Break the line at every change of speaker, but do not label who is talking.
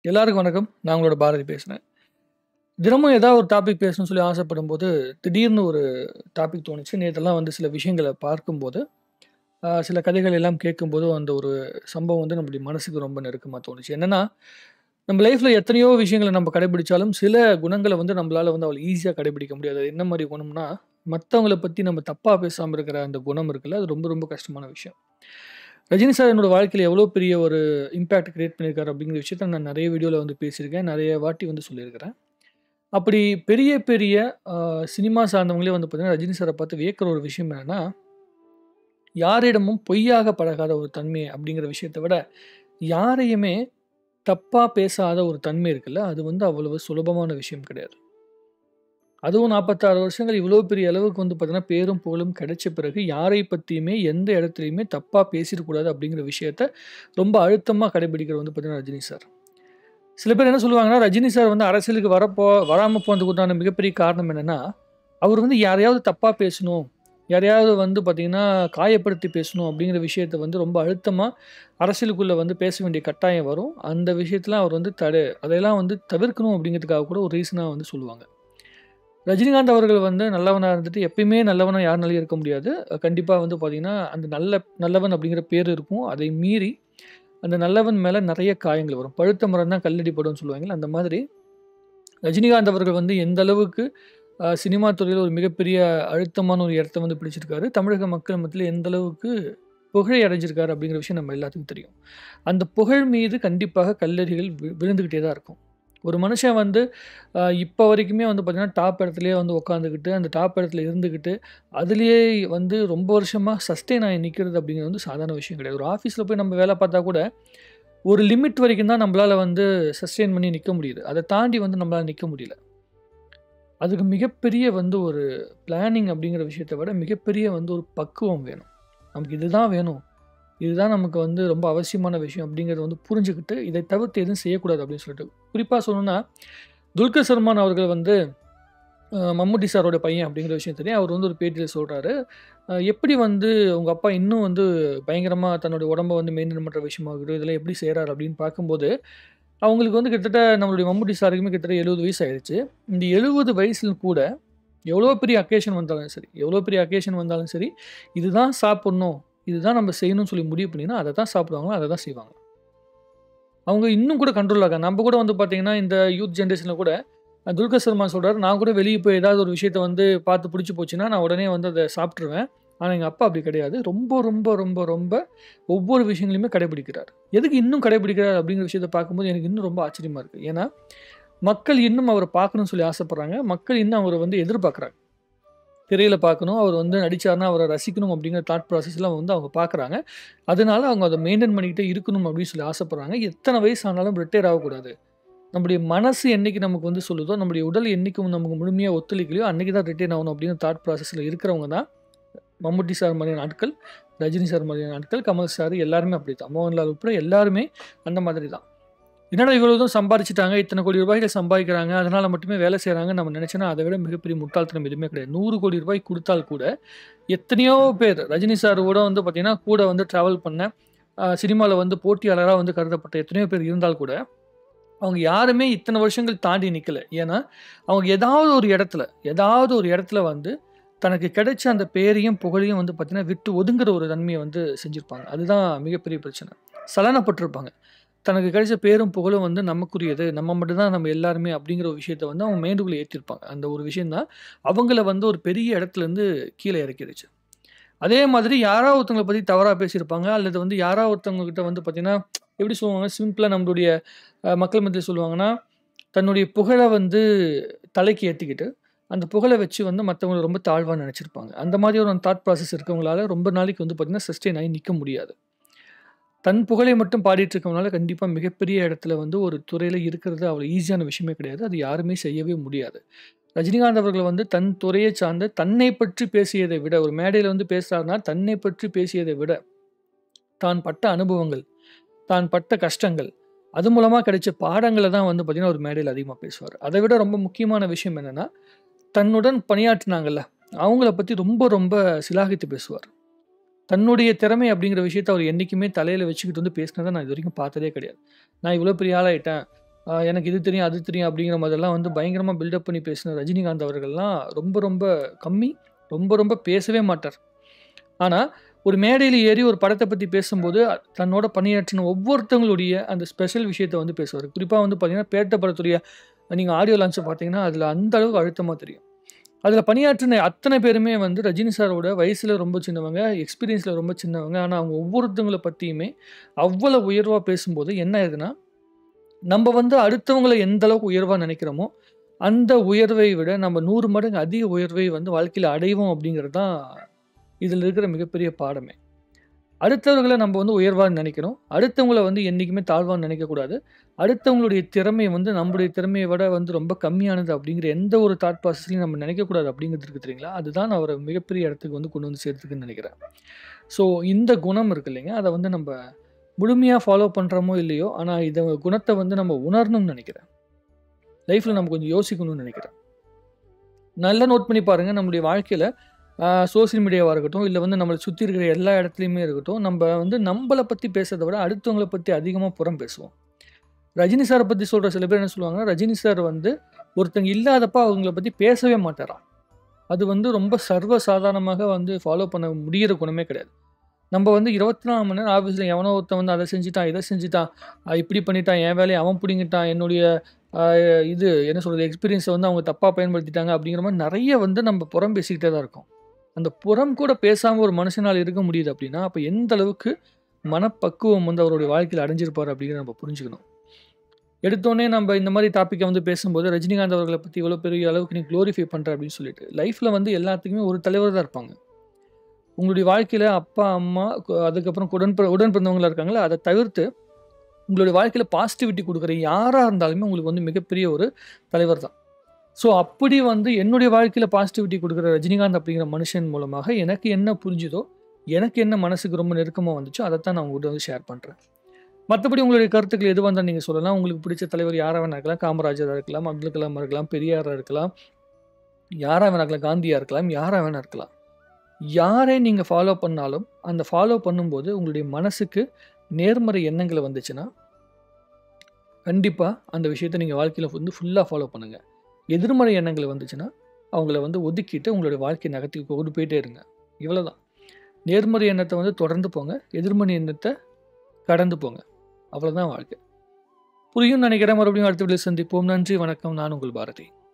எல்லாருக்கும் வணக்கம் நான் உங்களோட பாரதி பேசுகிறேன் தினமும் ஏதாவது ஒரு டாபிக் பேசணும்னு சொல்லி ஆசைப்படும்போது திடீர்னு ஒரு டாபிக் தோணுச்சு நேற்றெல்லாம் வந்து சில விஷயங்களை பார்க்கும்போது ஆஹ், சில கதைகள் எல்லாம் கேட்கும்போது அந்த ஒரு சம்பவம் வந்து நம்முடைய மனசுக்கு ரொம்ப நெருக்கமாக தோணுச்சு என்னென்னா நம்ம லைஃப்பில் எத்தனையோ விஷயங்களை நம்ம கடைபிடிச்சாலும் சில குணங்களை வந்து நம்மளால் வந்து அவ்வளோ ஈஸியாக கடைபிடிக்க முடியாது அது என்ன மாதிரி குணம்னா மற்றவங்களை பற்றி நம்ம தப்பாக பேசாமல் இருக்கிற அந்த குணம் இருக்குல்ல அது ரொம்ப ரொம்ப கஷ்டமான விஷயம் ரஜினி சார் என்னோட வாழ்க்கையில் எவ்வளோ பெரிய ஒரு இம்பேக்ட் கிரியேட் பண்ணியிருக்காரு அப்படிங்கிற விஷயத்த நான் நிறைய வீடியோவில் வந்து பேசியிருக்கேன் நிறைய வாட்டி வந்து சொல்லியிருக்கிறேன் அப்படி பெரிய பெரிய ஆஹ், சினிமா சார்ந்தவங்களே வந்து பார்த்தீங்கன்னா ரஜினி சாரை பார்த்து வியக்கிற ஒரு விஷயம் என்னன்னா யாரிடமும் பொய்யாக பழகாத ஒரு தன்மை அப்படிங்கிற விஷயத்தை விட யாரையுமே தப்பாக பேசாத ஒரு தன்மை இருக்குல்ல அது வந்து அவ்வளவு சுலபமான விஷயம் கிடையாது அதுவும் நாற்பத்தாறு வருஷங்கள் இவ்வளோ பெரிய அளவுக்கு வந்து பார்த்தீங்கன்னா பேரும் புகழும் கிடைச்ச பிறகு யாரை பற்றியுமே எந்த இடத்துலையுமே தப்பாக பேசிடக்கூடாது அப்படிங்கிற விஷயத்த ரொம்ப அழுத்தமாக கடைபிடிக்கிறது வந்து பார்த்தீங்கன்னா ரஜினி சார் சில பேர் என்ன சொல்லுவாங்கன்னா ரஜினி சார் வந்து அரசியலுக்கு வரப்போ வராமல் போனதுக்கு உண்டான மிகப்பெரிய காரணம் என்னென்னா அவர் வந்து யாரையாவது தப்பாக பேசணும் யாரையாவது வந்து பார்த்திங்கன்னா காயப்படுத்தி பேசணும் அப்படிங்கிற விஷயத்த வந்து ரொம்ப அழுத்தமாக அரசியலுக்குள்ளே வந்து பேச வேண்டிய கட்டாயம் வரும் அந்த விஷயத்தெலாம் அவர் வந்து தடு அதையெல்லாம் வந்து தவிர்க்கணும் அப்படிங்கிறதுக்காக கூட ஒரு ரீசனாக வந்து சொல்லுவாங்க ரஜினிகாந்த் அவர்கள் வந்து நல்லவனாக இருந்துட்டு எப்பயுமே நல்லவனாக யாருனாலையும் இருக்க முடியாது கண்டிப்பாக வந்து பார்த்திங்கன்னா அந்த நல்ல நல்லவன் அப்படிங்கிற பேர் இருக்கும் அதை மீறி அந்த நல்லவன் மேலே நிறைய காயங்கள் வரும் பழுத்த மரம் தான் கல்லடிப்படும்னு சொல்லுவாங்கல்ல அந்த மாதிரி ரஜினிகாந்த் அவர்கள் வந்து எந்த அளவுக்கு அஹ், சினிமா துறையில் ஒரு மிகப்பெரிய அழுத்தமான ஒரு இடத்த வந்து பிடிச்சிருக்காரு தமிழக மக்கள் மத்தியில் எந்த அளவுக்கு புகழை அடைஞ்சிருக்காரு அப்படிங்கிற விஷயம் நம்ம எல்லாத்துக்கும் தெரியும் அந்த புகழ் மீது கண்டிப்பாக கல்லறிகள் வி- விழுந்துக்கிட்டே தான் இருக்கும் ஒரு மனுஷன் வந்து அஹ், இப்போ வரைக்குமே வந்து பார்த்திங்கன்னா டாப் இடத்துலையே வந்து உட்காந்துக்கிட்டு அந்த டாப் இடத்துல இருந்துக்கிட்டு அதுலேயே வந்து ரொம்ப வருஷமாக சஸ்டெயின் ஆகி நிற்கிறது அப்படிங்கிறது வந்து சாதாரண விஷயம் கிடையாது ஒரு ஆஃபீஸில் போய் நம்ம வேலை பார்த்தா கூட ஒரு லிமிட் வரைக்கும் தான் நம்மளால் வந்து சஸ்டெயின் பண்ணி நிற்க முடியுது அதை தாண்டி வந்து நம்மளால் நிற்க முடியல அதுக்கு மிகப்பெரிய வந்து ஒரு பிளானிங் அப்படிங்கிற விஷயத்தை விட மிகப்பெரிய வந்து ஒரு பக்குவம் வேணும் நமக்கு இதுதான் வேணும் இதுதான் நமக்கு வந்து ரொம்ப அவசியமான விஷயம் அப்படிங்கிறத வந்து புரிஞ்சுக்கிட்டு இதை தவிர்த்து எதுவும் செய்யக்கூடாது அப்படின்னு சொல்லிட்டு குறிப்பாக சொல்லணும்னா துல்கர் சல்மான் அவர்கள் வந்து அஹ், மம்முட்டி சாரோட பையன் அப்படிங்கிற விஷயம் தெரியும் அவர் வந்து ஒரு பேட்டியில் சொல்கிறாரு எப்படி வந்து உங்கள் அப்பா இன்னும் வந்து பயங்கரமாக தன்னுடைய உடம்ப வந்து மெயின்டைன் பண்ணுற விஷயமாகட்டும் இதெல்லாம் எப்படி செய்கிறாரு அப்படின்னு பார்க்கும்போது அவங்களுக்கு வந்து கிட்டத்தட்ட நம்மளுடைய மம்முட்டி சாருக்குமே கிட்டத்தட்ட எழுபது வயசு ஆயிடுச்சு இந்த எழுபது வயசுல கூட எவ்வளோ பெரிய அக்கேஷன் வந்தாலும் சரி எவ்வளோ பெரிய அக்கேஷன் வந்தாலும் சரி இதுதான் சாப்பிட்ணும் இதுதான் நம்ம செய்யணும்னு சொல்லி முடிவு பண்ணினா அதை தான் சாப்பிடுவாங்களோ அதை தான் செய்வாங்க அவங்க இன்னும் கூட கண்ட்ரோல் ஆகாது நம்ம கூட வந்து பார்த்தீங்கன்னா இந்த யூத் ஜென்ரேஷனில் கூட அஹ், துல்கர் சல்மான் சொல்கிறாரு நான் கூட வெளியே போய் ஏதாவது ஒரு விஷயத்தை வந்து பார்த்து பிடிச்சி போச்சுன்னா நான் உடனே வந்து அதை சாப்பிட்ருவேன் ஆனால் எங்கள் அப்பா அப்படி கிடையாது ரொம்ப ரொம்ப ரொம்ப ரொம்ப ஒவ்வொரு விஷயங்களையுமே கடைபிடிக்கிறார் எதுக்கு இன்னும் கடைபிடிக்கிறார் அப்படிங்கிற விஷயத்தை பார்க்கும்போது எனக்கு இன்னும் ரொம்ப ஆச்சரியமாக இருக்குது ஏன்னா மக்கள் இன்னும் அவரை பார்க்கணும்னு சொல்லி ஆசைப்பட்றாங்க மக்கள் இன்னும் அவரை வந்து எதிர்பார்க்குறாங்க திரையில் பார்க்கணும் அவர் வந்து நடிச்சாருன்னா அவரை ரசிக்கணும் அப்படிங்கிற தாட் ப்ராசஸ்லாம் வந்து அவங்க பார்க்குறாங்க அதனால அவங்க அதை மெயின்டைன் பண்ணிக்கிட்டே இருக்கணும் அப்படின்னு சொல்லி ஆசைப்பட்றாங்க எத்தனை வயசு ஆனாலும் ரிட்டையர் ஆகக்கூடாது நம்முடைய மனசு என்னைக்கு நமக்கு வந்து சொல்லுதோ நம்முடைய உடல் என்னைக்கு நமக்கு முழுமையாக ஒத்துழைக்கலையோ அன்றைக்கி தான் ரிட்டையர் ஆகணும் அப்படிங்கிற தாட் ப்ராசஸில் இருக்கிறவங்க தான் மம்முட்டி சார் மாதிரியான ஆட்கள் ரஜினி சார் மாதிரியான ஆட்கள் கமல் சார் எல்லாருமே அப்படி தான் மோகன்லால் உட்பட எல்லாருமே அந்த மாதிரி தான் என்னடா இவ்வளோதும் சம்பாரிச்சிட்டாங்க இத்தனை கோடி ரூபாய்கள் சம்பாதிக்கிறாங்க அதனால் மட்டுமே வேலை செய்கிறாங்க நம்ம நினச்சோன்னா அதை விட மிகப்பெரிய முட்டாள்தனம் எதுவுமே கிடையாது நூறு கோடி ரூபாய் கொடுத்தால் கூட எத்தனையோ பேர் ரஜினி சார் கூட வந்து பார்த்திங்கன்னா கூட வந்து ட்ராவல் பண்ண சினிமாவில் வந்து போட்டியாளராக வந்து கருதப்பட்ட எத்தனையோ பேர் இருந்தால் கூட அவங்க யாருமே இத்தனை வருஷங்கள் தாண்டி நிற்கல ஏன்னா அவங்க ஏதாவது ஒரு இடத்துல ஏதாவது ஒரு இடத்துல வந்து தனக்கு கிடைச்ச அந்த பேரையும் புகழையும் வந்து பார்த்திங்கன்னா விட்டு ஒதுங்குற ஒரு தன்மையை வந்து செஞ்சுருப்பாங்க அதுதான் மிகப்பெரிய பிரச்சனை சலனப்பட்டிருப்பாங்க தனக்கு கிடைச்ச பேரும் புகழும் வந்து நமக்குரியது நம்ம மட்டும்தான் நம்ம எல்லாருமே அப்படிங்கிற ஒரு விஷயத்த வந்து அவங்க மைண்டுக்குள்ளே ஏற்றிருப்பாங்க அந்த ஒரு விஷயந்தான் அவங்கள வந்து ஒரு பெரிய இடத்துலேருந்து கீழே இறக்கிடுச்சு அதே மாதிரி யாரோ ஒருத்தவங்களை பற்றி தவறாக பேசியிருப்பாங்க அல்லது வந்து யாரோ ஒருத்தவங்க கிட்ட வந்து பார்த்திங்கன்னா எப்படி சொல்லுவாங்க சிம்பிளாக நம்மளுடைய அஹ், மக்கள் மத்தியில் சொல்லுவாங்கன்னா தன்னுடைய புகழை வந்து தலைக்கு ஏற்றிக்கிட்டு அந்த புகழை வச்சு வந்து மற்றவங்களை ரொம்ப தாழ்வாக நினச்சிருப்பாங்க அந்த மாதிரி ஒரு தாட் ப்ராசஸ் இருக்கவங்களால ரொம்ப நாளைக்கு வந்து பார்த்திங்கன்னா சஸ்டெயின் ஆகி நிற்க முடியாது தன் புகழை மட்டும் பாடிட்டு இருக்கவங்களால கண்டிப்பாக மிகப்பெரிய இடத்துல வந்து ஒரு துறையில் இருக்கிறது அவ்வளோ ஈஸியான விஷயமே கிடையாது அது யாருமே செய்யவே முடியாது ரஜினிகாந்த் அவர்கள் வந்து தன் துறையை சார்ந்த தன்னை பற்றி பேசியதை விட ஒரு மேடையில் வந்து பேசுகிறாருன்னா தன்னை பற்றி பேசியதை விட தான் பட்ட அனுபவங்கள் தான் பட்ட கஷ்டங்கள் அது மூலமாக கிடைச்ச பாடங்களை தான் வந்து பார்த்திங்கன்னா ஒரு மேடையில் அதிகமாக பேசுவார் அதை விட ரொம்ப முக்கியமான விஷயம் என்னென்னா தன்னுடன் பணியாற்றினாங்கல்ல அவங்கள பற்றி ரொம்ப ரொம்ப சிலாகித்து பேசுவார் தன்னுடைய திறமை அப்படிங்கிற விஷயத்த அவர் என்றைக்குமே தலையில் வச்சுக்கிட்டு வந்து பேசினதை நான் இது வரைக்கும் பார்த்ததே கிடையாது நான் இவ்வளோ பெரிய ஆளாயிட்டேன் ஆ, எனக்கு இது தெரியும், அது தெரியும் அப்படிங்கிற மாதிரிலாம் வந்து பயங்கரமா பில்டப் பண்ணி பேசின ரஜினிகாந்த் அவர்கள்லாம் ரொம்ப ரொம்ப கம்மி. ரொம்ப ரொம்ப பேசவே மாட்டார். ஆனா, ஒரு மேடையில ஏறி ஒரு படத்த பத்தி பேசும்போது, அ தன்னோட பணியாற்றின ஒவ்வொருத்தவங்களுடைய அந்த ஸ்பெஷல் விஷயத்த வந்து பேசுவாரு. குறிப்பா வந்து பார்த்தீங்கன்னா, பேட்ட படத்துடைய நீங்க ஆடியோ லான்ச்ச பார்த்தீங்கன்னா, அதில அந்த அளவுக்கு அழுத்தமா தெரியும். அதில பணியாற்றின அத்தனை பேருமே வந்து ரஜினி சாரோட வயசுல ரொம்ப சின்னவங்க, எக்ஸ்பீரியன்ஸ்ல ரொம்ப சின்னவங்க. ஆனா, அவங்க ஒவ்வொருத்தவங்கள பத்தியுமே அவ்வளவு உயர்வா பேசும்போது என்ன ஆயிடுதுன்னா, நம்ப வந்து அடுத்தவங்கள எந்த அளவுக்கு உயர்வா நினைக்கிறோமோ, அந்த உயர்வை விட நம்ம 100 மடங்கு அதிக உயர்வை வந்து வாழ்க்கையில அடைவோம் அப்படிங்கிறது தான் இதில இருக்கிற மிகப்பெரிய பாடமே. அடுத்தவர்கள நம்ம வந்து உயர்வா நினைக்கணும். அடுத்தவங்கள வந்து என்னைக்குமே தாழ்வா நினைக்கக்கூடாது. அடுத்தவங்களுடைய திறமை வந்து நம்முடைய திறமைய விட வந்து ரொம்ப கம்மியானது அப்படிங்கிற எந்த ஒரு தாட் ப்ராசஸ்லயும் நம்ம நினைக்கக்கூடாது அப்படிங்கிறது இருக்கு தெரியுங்களா? அதுதான் அவர மிகப்பெரிய இடத்துக்கு வந்து கொண்டு வந்து சேர்த்துருக்குன்னு நினைக்கிறேன். ஸோ இந்த குணம் இருக்கு இல்லைங்க, அத வந்து நம்ப முழுமையா ஃபாலோ பண்றோமோ இல்லையோ, ஆனா இத குணத்த வந்து நம்ம உணரணும்னு நினைக்கிறேன். லைஃப்ல நம்ம கொஞ்சம் யோசிக்கணும்னு நினைக்கிறேன். நல்லா நோட் பண்ணி பாருங்க. நம்முடைய வாழ்க்கையில அ சோசியல் மீடியாவா இருக்கட்டும், இல்ல வந்து நம்மள சுத்தி இருக்கிற எல்லா இடத்துலயுமே இருக்கட்டும், நம்ப வந்து நம்பள பத்தி பேசுறத விட அடுத்தவங்கள பத்தி அதிகமா புறம் பேசுவோம். ரஜினி சார பத்தி சொல்ற சில பேர் என்ன சொல்லுவாங்கன்னா, ரஜினி சார் வந்து ஒருத்தங்க இல்லாதப்ப அவங்கள பத்தி பேசவே மாட்டாராம். அது வந்து ரொம்ப சர்வ சாதாரணமாக வந்து ஃபாலோ பண்ண முடியிற குணமே கிடையாது. நம்ப வந்து 24 மணி நேரம் ஆஃபீஸ்ல எவனோ ஒருத்தன் வந்து அத செஞ்சுட்டான், இத செஞ்சுட்டான், அ இப்படி பண்ணிட்டான், என் வேலைய அவன் புடுங்கிட்டான், என்னுடைய அ இது என்ன சொல்றது எக்ஸ்பீரியன்ஸ வந்து அவங்க தப்பா பயன்படுத்திட்டாங்க அப்படிங்கிற மாரி நெறைய வந்து நம்ம புறம் பேசிக்கிட்டே தான் இருக்கோம். அந்த புறம் கூட பேசாம ஒரு மனுஷனால இருக்க முடியுது அப்படின்னா, அப்ப எந்த அளவுக்கு மனப்பக்குவம் வந்து அவருடைய வாழ்க்கையில அடைஞ்சிருப்பாரு அப்படிங்கிறத நம்ம புரிஞ்சுக்கணும். எடுத்தோனே நம்ப இந்த மாரி டாபிக்க வந்து பேசும்போது, ரஜினிகாந்த் அவர்கள பத்தி இவ்வளோ பெரிய அளவுக்கு நீ குளோரிஃபை பண்ற அப்படின்னு சொல்லிட்டு, லைஃப்ல வந்து எல்லாத்துக்குமே ஒரு தலைவர் தான் இருப்பாங்க. உங்களுடைய வாழ்க்கையில அப்பா, அம்மா, கு அதுக்கப்புறம் உடன் பிற உடன் பிறந்தவங்களா இருக்காங்கல்ல, அத தவிர்த்து உங்களுடைய வாழ்க்கையில பாசிட்டிவிட்டி குடுக்குற யாரா இருந்தாலுமே உங்களுக்கு வந்து மிகப்பெரிய ஒரு தலைவர் தான். ஸோ அப்படி வந்து என்னுடைய வாழ்க்கையில பாசிட்டிவிட்டி குடுக்குற ரஜினிகாந்த் அப்படிங்கிற மனுஷன் மூலமாக எனக்கு என்ன புரிஞ்சுதோ, எனக்கு என்ன மனசுக்கு ரொம்ப நெருக்கமா வந்துச்சோ, அதத்தான் நான் உங்ககிட்ட வந்து ஷேர் பண்றேன். மத்தபடி உங்களுடைய கருத்துக்கள் எதுவா இருந்தாலும் நீங்க சொல்லலாம். உங்களுக்கு பிடிச்ச தலைவர் யாரா வேணா இருக்கலாம். காமராஜரா இருக்கலாம், அப்துல் கலாமா இருக்கலாம், பெரியாரா இருக்கலாம். யாரா வேணா இருக்கலாம். காந்தியா இருக்கலாம். யாரா வேணா இருக்கலாம். யாரை நீங்க ஃபாலோ பண்ணாலும், அந்த ஃபாலோ பண்ணும்போது உங்களுடைய மனசுக்கு நேர்மறை எண்ணங்கள் வந்துச்சுன்னா கண்டிப்பா அந்த விஷயத்த நீங்க வாழ்க்கையில வந்து ஃபுல்லா ஃபாலோ பண்ணுங்க. எதிர்மறை எண்ணங்கள் வந்துச்சுன்னா, அவங்கள வந்து ஒதுக்கிட்டு உங்களுடைய வாழ்க்கைய நகர்த்தி கொண்டு போயிட்டே இருங்க. இவ்வளோதான். நேர்மறை எண்ணத்த வந்து தொடர்ந்து போங்க. எதிர்மறை எண்ணத்த கடந்து போங்க. அவ்வளோதான் வாழ்க்கை. புரியும்னு நினைக்கிறேன். மறுபடியும் அடுத்த வீடியோல சந்திப்போம். நன்றி, வணக்கம். நான் உங்கள் பாரதி.